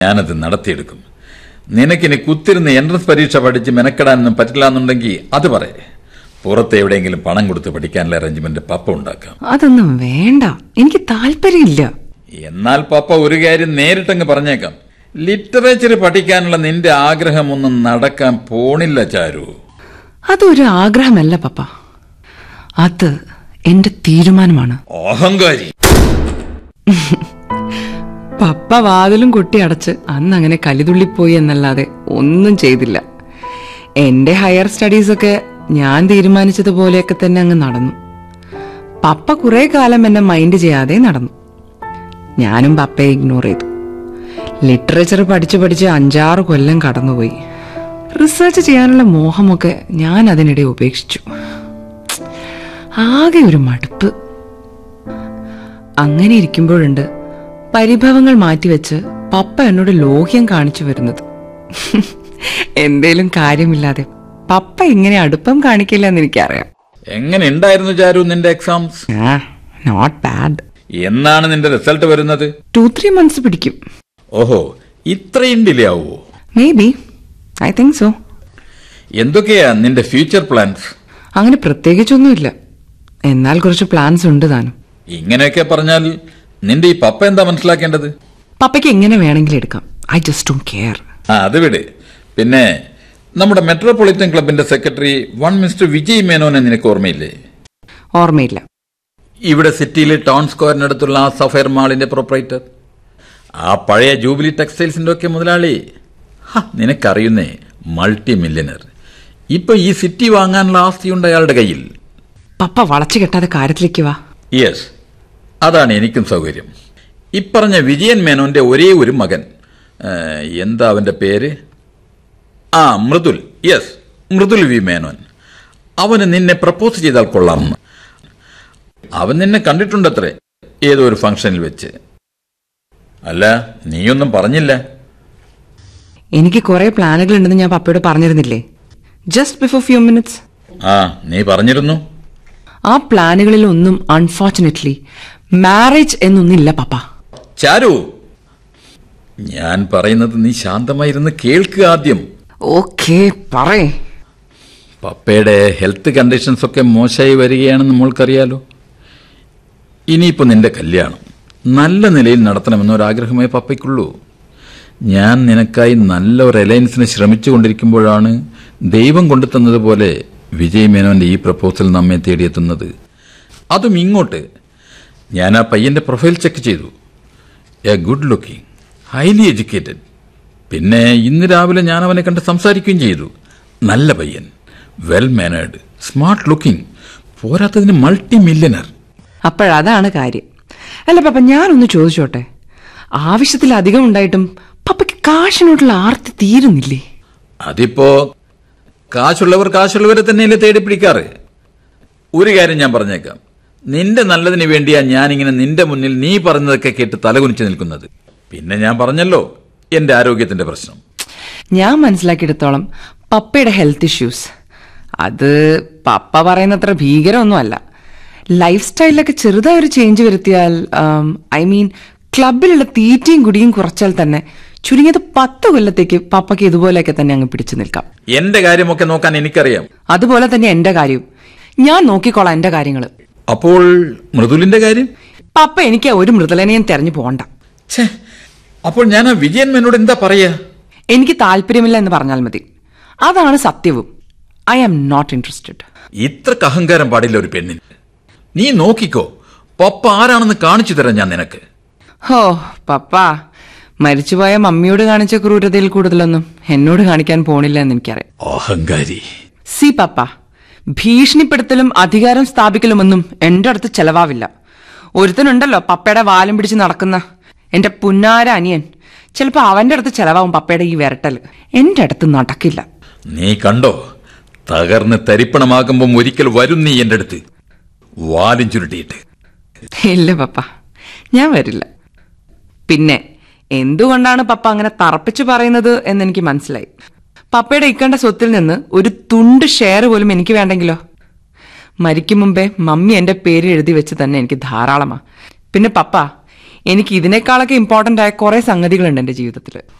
ഞാനത് നടത്തിയെടുക്കും നിനക്കിനി കുത്തിരുന്ന് എൻട്രൻസ് പരീക്ഷ പഠിച്ച് മെനക്കെടാനൊന്നും പറ്റില്ല എന്നുണ്ടെങ്കിൽ അത് പറയേ പുറത്ത് എവിടെയെങ്കിലും പണം കൊടുത്ത് പഠിക്കാനുള്ള അറേഞ്ച്മെന്റ് പപ്പ ഉണ്ടാക്കാം അതൊന്നും വേണ്ട എനിക്ക് താല്പര്യമില്ല എന്നാൽ പപ്പ ഒരു കാര്യം നേരിട്ടങ്ങ് പറഞ്ഞേക്കാം ലിറ്ററേച്ചർ പഠിക്കാനുള്ള നിന്റെ ആഗ്രഹമൊന്നും നടക്കാൻ പോണില്ല ചാരു അതൊരു ആഗ്രഹമല്ല പപ്പ അത് എന്റെ തീരുമാനമാണ് അഹങ്കാരി പപ്പ വാതിലും കൊട്ടി അടച്ച് അന്ന് അങ്ങനെ കലിതുള്ളിപ്പോയി എന്നല്ലാതെ ഒന്നും ചെയ്തില്ല എന്റെ ഹയർ സ്റ്റഡീസൊക്കെ ഞാൻ തീരുമാനിച്ചതുപോലെയൊക്കെ തന്നെ അങ്ങ് നടന്നു പപ്പ കുറെ കാലം എന്നെ മൈൻഡ് ചെയ്യാതെ നടന്നു ഞാനും പപ്പയെ ഇഗ്നോർ ചെയ്തു ലിറ്ററേച്ചർ പഠിച്ച് പഠിച്ച് അഞ്ചാറ് കൊല്ലം കടന്നുപോയി റിസർച്ച് ചെയ്യാനുള്ള മോഹമൊക്കെ ഞാൻ അതിനിടെ ഉപേക്ഷിച്ചു ആകെ ഒരു മടുപ്പ് അങ്ങനെ ഇരിക്കുമ്പോഴുണ്ട് പരിഭവങ്ങൾ മാറ്റിവെച്ച് പപ്പ എന്നോട് ലോഹ്യം കാണിച്ചു വരുന്നത് എന്തേലും കാര്യമില്ലാതെ പപ്പ ഇങ്ങനെ അടുപ്പം കാണിക്കില്ല എന്ന് എനിക്കറിയാം എങ്ങനെ ഉണ്ടായിരുന്നു ചാരു നിന്റെ എക്സാംസ് നോട്ട് ബാഡ് എന്നാണ് നിന്റെ റിസൾട്ട് വരുന്നത് ടു ത്രീ മന്ത്സ് പിടിക്കും ഓഹോ ഇത്രയും ഡിലേ ആവുമോ maybe I think so എന്തൊക്കെയാ നിന്റെ ഫ്യൂച്ചർ പ്ലാൻസ് അങ്ങനെ പ്രത്യേകിച്ചൊന്നുമില്ല എന്നാൽ കുറച്ച് പ്ലാൻസ് ഉണ്ട് താനും ഇങ്ങനെയൊക്കെ പറഞ്ഞാൽ നിന്റെ ഈ പപ്പ എന്താ മനസ്സിലാക്കേണ്ടത് പപ്പയ്ക്ക് എങ്ങനെ വേണമെങ്കിലും എടുക്കാം ഐ ജസ്റ്റ് ഡോണ്ട് കെയർ ആ അത് വിട് പിന്നെ നമ്മുടെ മെട്രോപൊളിറ്റൻ ക്ലബിന്റെ സെക്രട്ടറി വൺ മിസ്റ്റർ വിജയ് മേനോനെ നിനക്ക് ഓർമ്മയില്ലേ ഓർമ്മയില്ല ഇവിടെ സിറ്റിയിലെ ടൗൺ സ്ക്വയറിനടുത്തുള്ള ആ സഫയർ മാളിന്റെ പ്രൊപ്പറേറ്റർ ആ പഴയ ജൂബിലി ടെക്സ്റ്റൈൽസിന്റെ ഒക്കെ മുതലാളി ഹ, നിനക്കറിയുന്നേ മൾട്ടി മില്യനർ ഇപ്പൊ ഈ സിറ്റി വാങ്ങാനുള്ള ആസ്തിയുണ്ട് അയാളുടെ കയ്യിൽ പപ്പ വളച്ചു കെട്ടാതെ കാര്യത്തിലേക്ക് വാ യെസ് അതാണ് എനിക്കും സൗകര്യം ഇപ്പറഞ്ഞ വിജയൻ മേനോന്റെ ഒരേ ഒരു മകൻ ഏ, എന്താ അവന്റെ പേര് ആ മൃദുൽ യെസ് മൃദുൽ വി മേനോൻ അവന് നിന്നെ പ്രപ്പോസ് ചെയ്താൽ കൊള്ളാമെന്ന് അവൻ നിന്നെ കണ്ടിട്ടുണ്ടത്രേ ഏതോ ഒരു ഫംഗ്ഷനിൽ വെച്ച് അല്ല നീയൊന്നും പറഞ്ഞില്ല എനിക്ക് കുറെ പ്ലാനുകൾ ഉണ്ടെന്ന് ഞാൻ പപ്പയോട് പറഞ്ഞിരുന്നില്ലേ ജസ്റ്റ് ബിഫോർ ഫ്യൂ മിനിറ്റ്സ് ആ നീ പറഞ്ഞിരുന്നു ആ പ്ലാനുകളിൽ ഒന്നും അൺഫോർച്ചുനേറ്റ്ലി മാരേജ് എന്നൊന്നില്ല പപ്പ ചാരു ഞാൻ പറയുന്നത് നീ ശാന്തമായിരുന്ന് കേൾക്കുക ആദ്യം ഓക്കേ പറയേ പപ്പയുടെ ഹെൽത്ത് കണ്ടീഷൻസ് ഒക്കെ മോശമായി വരികയാണെന്ന് നമ്മൾക്കറിയാലോ ഇനിയിപ്പോൾ നിന്റെ കല്യാണം നല്ല നിലയിൽ നടത്തണമെന്ന ഒരാഗ്രഹമേ പപ്പയ്ക്കുള്ളൂ ഞാൻ നിനക്കായി നല്ല ഒരു അലയൻസിന് ശ്രമിച്ചുകൊണ്ടിരിക്കുമ്പോഴാണ് ദൈവം കൊണ്ടുതന്നതുപോലെ വിജയ് മേനോന്റെ ഈ പ്രപ്പോസൽ നമ്മെ തേടിയെത്തുന്നത് അതും ഇങ്ങോട്ട് ഞാൻ ആ പയ്യന്റെ പ്രൊഫൈൽ ചെക്ക് ചെയ്തു a good looking highly educated പിന്നെ ഇന്ന് രാവിലെ ഞാൻ അവനെ കണ്ട് സംസാരിക്കുകയും ചെയ്തു നല്ല പയ്യൻ വെൽ മാനേർഡ് സ്മാർട്ട് ലുക്കിംഗ് പോരാത്തതിന് മൾട്ടി മില്യനർ അപ്പോഴതാണ് കാര്യം അല്ല പപ്പ ഞാനൊന്ന് ചോദിച്ചോട്ടെ ആവശ്യത്തിലധികം ഉണ്ടായിട്ടും പപ്പയ്ക്ക് കാശിനോടുള്ള ആർത്തി തീരുന്നില്ലേ അതിപ്പോ കാശുള്ളവർ കാശുള്ളവരെ തന്നെയല്ലേ തേടി പിടിക്കാറ് ഒരു കാര്യം ഞാൻ പറഞ്ഞേക്കാം നിന്റെ നല്ലതിന് വേണ്ടിയാ ഞാനിങ്ങനെ നിന്റെ മുന്നിൽ നീ പറഞ്ഞതൊക്കെ കേട്ട് തലകുനിച്ച് നിൽക്കുന്നത് പിന്നെ ഞാൻ പറഞ്ഞല്ലോ എന്റെ ആരോഗ്യത്തിന്റെ പ്രശ്നം ഞാൻ മനസ്സിലാക്കിയെടുത്തോളം പപ്പയുടെ ഹെൽത്ത് ഇഷ്യൂസ് അത് പപ്പ പറയുന്നത്ര ഭീകരമൊന്നുമല്ല ലൈഫ് സ്റ്റൈലിലൊക്കെ ചെറുതായ ഒരു ചേഞ്ച് വരുത്തിയാൽ ഐ മീൻ ക്ലബിലുള്ള തീറ്റയും കുടിയും കുറച്ചാൽ തന്നെ ചുരുങ്ങിയത് പത്ത് കൊല്ലത്തേക്ക് പപ്പയ്ക്ക് ഇതുപോലെയൊക്കെ തന്നെ അങ്ങ് പിടിച്ചു നിൽക്കാം എന്റെ കാര്യമൊക്കെ നോക്കാൻ എനിക്കറിയാം അതുപോലെ തന്നെ എന്റെ കാര്യവും ഞാൻ നോക്കിക്കോളാം എന്റെ കാര്യങ്ങൾ അപ്പോൾ മൃദുലിന്റെ കാര്യം പപ്പ എനിക്ക് ഒരു മൃദുലനെയും തെരഞ്ഞു പോകണ്ട ഛേ അപ്പോൾ ഞാൻ ആ വിജയൻ മേനോട് എന്താ പറയാ എനിക്ക് താല്പര്യമില്ല എന്ന് പറഞ്ഞാൽ മതി അതാണ് സത്യവും ഐ ആം നോട്ട് ഇൻട്രസ്റ്റഡ് ഇത്രക്ക് അഹങ്കാരം പാടില്ല ഒരു പെണ്ണിന് നീ നോക്കിക്കോ പപ്പ ആരാണെന്ന് കാണിച്ചു തരാം ഞാൻ നിനക്ക് ഹോ പപ്പ മരിച്ചുപോയ മമ്മിയോട് കാണിച്ച ക്രൂരതയിൽ കൂടുതലൊന്നും എന്നോട് കാണിക്കാൻ പോണില്ല എന്ന് എനിക്കറിയാം അഹങ്കാരി സി പപ്പ ഭീഷണിപ്പെടുത്തലും അധികാരം സ്ഥാപിക്കലുമൊന്നും എന്റെ അടുത്ത് ചെലവാവില്ല ഒരുത്തനുണ്ടല്ലോ പപ്പയുടെ വാലും പിടിച്ച് നടക്കുന്ന എന്റെ പുന്നാര അനിയൻ ചിലപ്പോ അവന്റെ അടുത്ത് ചെലവാവും പപ്പയുടെ ഈ വിരട്ടൽ എന്റെ അടുത്ത് നടക്കില്ല നീ കണ്ടോ തകർന്ന് തരിപ്പണമാകുമ്പം ഒരിക്കൽ വരും നീ എന്റെ അടുത്ത് വാലും ചുരുട്ടിയിട്ട് ഇല്ല പപ്പ ഞാൻ വരില്ല പിന്നെ എന്തുകൊണ്ടാണ് പപ്പ അങ്ങനെ തറപ്പിച്ചു പറയുന്നത് എന്ന് എനിക്ക് മനസ്സിലായി പപ്പയുടെ ഇക്കണ്ട സ്വത്തിൽ നിന്ന് ഒരു തുണ്ട് ഷെയർ പോലും എനിക്ക് വേണ്ടെങ്കിലോ മരിക്കും മുമ്പേ മമ്മി എന്റെ പേര് എഴുതി വെച്ച് തന്നെ എനിക്ക് ധാരാളമാ പിന്നെ പപ്പ എനിക്ക് ഇതിനേക്കാളൊക്കെ ഇമ്പോർട്ടന്റ് ആയ കുറെ സംഗതികളുണ്ട് എന്റെ ജീവിതത്തിൽ